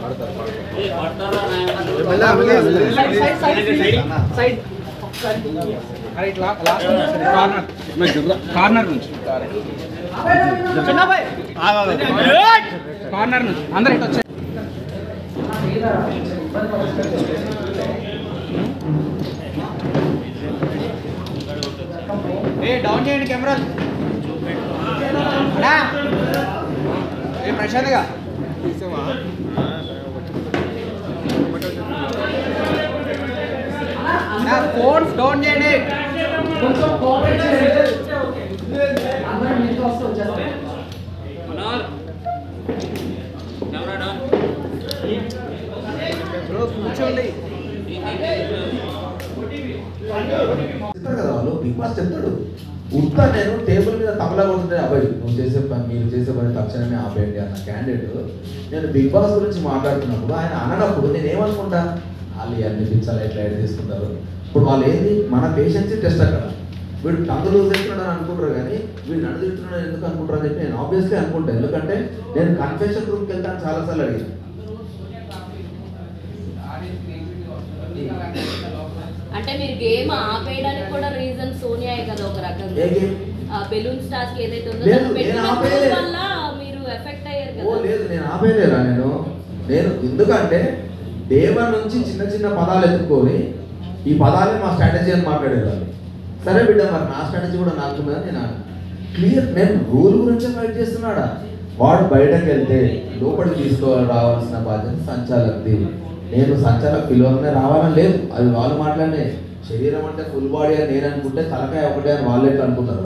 అరే ఇట్లా last corner corner నుంచి కార్నర్ నుంచి అందరు ఇటు వచ్చే ఏ డౌన్ చేయండి కెమెరా అన్నా ఏ ప్రశాంత్గా నా ఫోన్ డౌన్ చేయండి బ్రో కూర్చోండి చెప్తారు కదా వాళ్ళు బిగ్ బాస్ చెప్తాడు ఉత్తా నేను టేబుల్ మీద తబలా కొడుతుంటే అబ్బాయి నువ్వు చేసే పని మీరు చేసే పని తక్షణమే ఆపేయండి అన్న క్యాండిడేట్ నేను బిగ్ బాస్ గురించి మాట్లాడుతున్నప్పుడు ఆయన అననప్పుడు నేను ఏమనుకుంటా వాళ్ళు ఇవన్నీ పిచ్చాలి ఎట్లా ఎడ్ తీసుకుంటారు ఇప్పుడు వాళ్ళు ఏంది మన పేషెన్సీ టెస్ట్ అక్కడ వీడు టంగులు తింటున్నాడు అని అనుకుంటారు కానీ వీడు నన్ను తింటున్నాడు ఎందుకు అనుకుంటారు అని చెప్పి నేను ఆబ్వియస్లీ అనుకుంటాను ఎందుకంటే నేను కన్ఫెషన్ రూమ్కి వెళ్తాను చాలాసార్లు అడిగాను అంటే మీరు గేమ్ ఆపేయడానికి కూడా రీజన్ సోనియాయే కదా ఒక రకంగా ఏ game? బెలూన్స్ టాస్క్ ఏదైతే ఉందో లేదు, దాన్ని నేను పెట్టినప్పుడు ఆపేయలేదు. వల్ల మీరు ఎఫెక్ట్ అయ్యారు ఓ కదా లేదు నేను ఆపేలేరా నేను నేను ఎందుకంటే డే వన్ నుంచి చిన్న చిన్న పదాలు ఎత్తుకొని ఈ పదాలే మా స్ట్రాటజీ అని మాట్లాడేవాళ్ళు సరే బిడ్డ మరి నా స్ట్రాటజీ కూడా నాకు ఉన్నదని నేను క్లియర్ నేను రూల్ గురించే ఫైట్ చేస్తున్నాడా వాడు బయటకు వెళ్తే లోపలికి తీసుకోవాలి రావాల్సిన బాధ్యత సంచాలకుది నేను సంచాలక పిలువగానే రావాలని లేదు అది వాళ్ళు మాట్లాడే శరీరం అంటే ఫుల్ బాడీ అని నేను అనుకుంటే తలకాయ ఒకటే అని వాళ్ళు ఎట్లా అనుకుంటారు